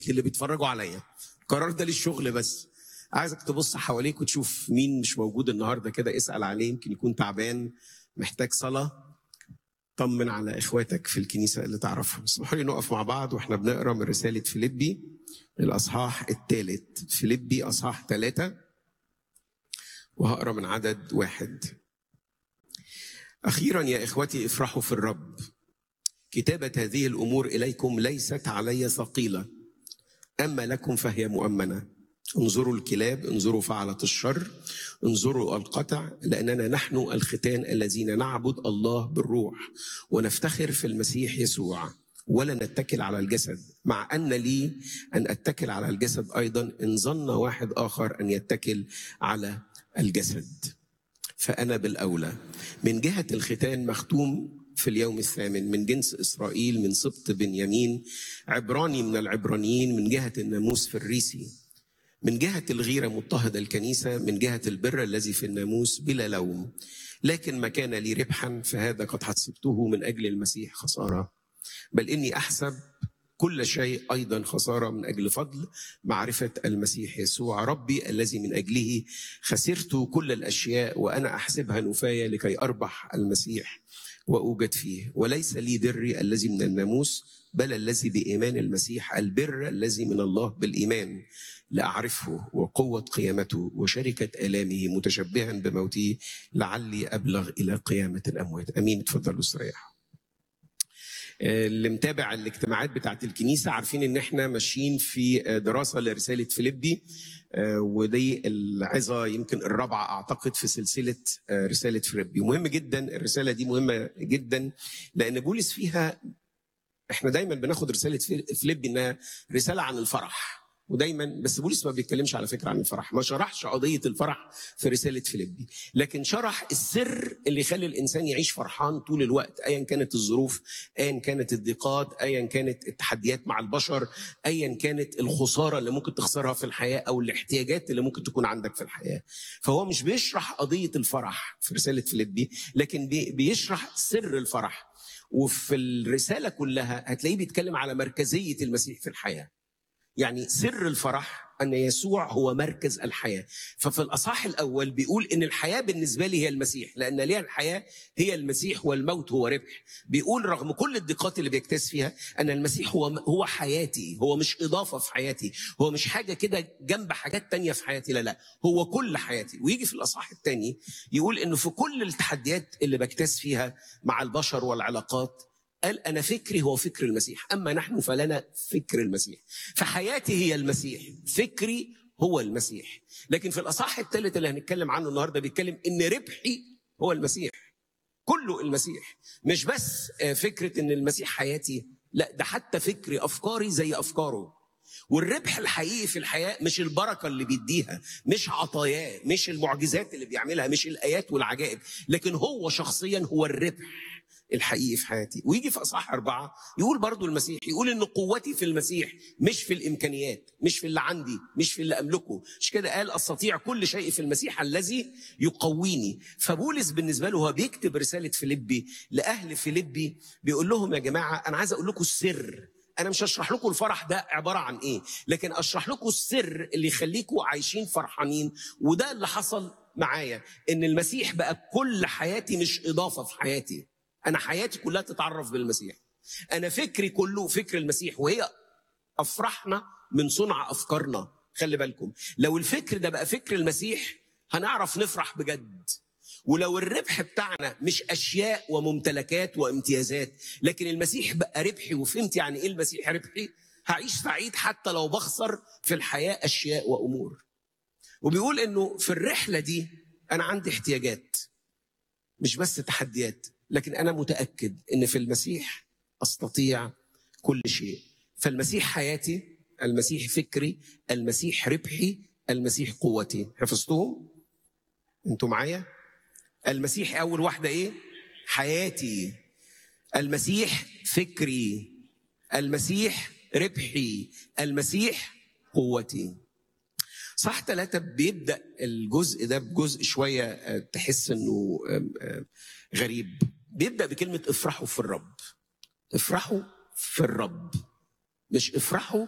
اللي بيتفرجوا عليا القرار ده للشغل بس عايزك تبص حواليك وتشوف مين مش موجود النهارده كده اسال عليه يمكن يكون تعبان محتاج صلاه طمن على اخواتك في الكنيسه اللي تعرفهم اسمحوا لي نقف مع بعض واحنا بنقرا من رساله فيليبي الاصحاح الثالث فيليبي اصحاح ثلاثه وهقرا من عدد واحد اخيرا يا اخوتي افرحوا في الرب كتابه هذه الامور اليكم ليست علي ثقيله اما لكم فهي مؤمنه انظروا الكلاب انظروا فعلة الشر انظروا القطع لأننا نحن الختان الذين نعبد الله بالروح ونفتخر في المسيح يسوع ولا نتكل على الجسد مع أن لي أن أتكل على الجسد أيضا إن ظن واحد آخر أن يتكل على الجسد فأنا بالأولى من جهة الختان مختوم في اليوم الثامن من جنس إسرائيل من سبط بنيامين عبراني من العبرانيين من جهة الناموس في الريسي من جهة الغيرة مضطهد الكنيسة من جهة البر الذي في الناموس بلا لوم لكن ما كان لي ربحا فهذا قد حسبته من أجل المسيح خسارة بل إني أحسب كل شيء أيضا خسارة من أجل فضل معرفة المسيح يسوع ربي الذي من أجله خسرت كل الأشياء وأنا أحسبها نفاية لكي أربح المسيح وأوجد فيه وليس لي بري الذي من الناموس بل الذي بإيمان المسيح البر الذي من الله بالإيمان لأعرفه وقوة قيامته وشركة آلامه متشبها بموته لعلي أبلغ إلى قيامة الأموات أمين تفضلوا استريحوا اللي متابع الاجتماعات بتاعت الكنيسة عارفين ان احنا ماشيين في دراسة لرسالة فيليبي ودي العظة يمكن الرابعة أعتقد في سلسلة رسالة فيليبي مهم جدا الرسالة دي مهمة جدا لأن بولس فيها احنا دايما بناخد رسالة فيليبي انها رسالة عن الفرح ودايما بس بولس ما بيتكلمش على فكره عن الفرح ما شرحش قضيه الفرح في رساله فيليبي لكن شرح السر اللي يخلي الانسان يعيش فرحان طول الوقت ايا كانت الظروف ايا كانت الضيقات ايا كانت التحديات مع البشر ايا كانت الخساره اللي ممكن تخسرها في الحياه او الاحتياجات اللي ممكن تكون عندك في الحياه فهو مش بيشرح قضيه الفرح في رساله فيليبي لكن بيشرح سر الفرح وفي الرساله كلها هتلاقيه بيتكلم على مركزيه المسيح في الحياه يعني سر الفرح ان يسوع هو مركز الحياه ففي الاصحاح الاول بيقول ان الحياه بالنسبه لي هي المسيح لان لي الحياه هي المسيح والموت هو ربح بيقول رغم كل الضيقات اللي بيكتاز فيها ان المسيح هو هو حياتي هو مش اضافه في حياتي هو مش حاجه كده جنب حاجات تانية في حياتي لا لا هو كل حياتي ويجي في الاصحاح الثاني يقول انه في كل التحديات اللي بكتاز فيها مع البشر والعلاقات قال أنا فكري هو فكر المسيح أما نحن فلنا فكر المسيح فحياتي هي المسيح فكري هو المسيح لكن في الأصح الثالث اللي هنتكلم عنه النهاردة بيتكلم إن ربحي هو المسيح كله المسيح مش بس فكرة إن المسيح حياتي لا ده حتى فكري أفكاري زي أفكاره والربح الحقيقي في الحياة مش البركة اللي بيديها مش عطاياه مش المعجزات اللي بيعملها مش الآيات والعجائب لكن هو شخصيا هو الربح الحقيقي في حياتي ويجي في اصحاح اربعه يقول برضو المسيح يقول ان قوتي في المسيح مش في الامكانيات مش في اللي عندي مش في اللي املكه مش كده قال استطيع كل شيء في المسيح الذي يقويني فبولس بالنسبه له هو بيكتب رساله فيليبي لاهل فيليبي بيقول لهم يا جماعه انا عايز اقول لكم السر انا مش هشرح لكم الفرح ده عباره عن ايه لكن اشرح لكم السر اللي يخليكم عايشين فرحانين وده اللي حصل معايا ان المسيح بقى كل حياتي مش اضافه في حياتي انا حياتي كلها تتعرف بالمسيح انا فكري كله فكر المسيح وهي افرحنا من صنع افكارنا خلي بالكم لو الفكر ده بقى فكر المسيح هنعرف نفرح بجد ولو الربح بتاعنا مش اشياء وممتلكات وامتيازات لكن المسيح بقى ربحي وفهمت يعني ايه المسيح ربحي هعيش سعيد حتى لو بخسر في الحياه اشياء وامور وبيقول انه في الرحله دي انا عندي احتياجات مش بس تحديات لكن انا متاكد ان في المسيح استطيع كل شيء فالمسيح حياتي المسيح فكري المسيح ربحي المسيح قوتي حفظتهم انتوا معايا المسيح اول واحده ايه حياتي المسيح فكري المسيح ربحي المسيح قوتي صح ثلاثة بيبدأ الجزء ده بجزء شوية تحس انه غريب بيبدأ بكلمة افرحوا في الرب افرحوا في الرب مش افرحوا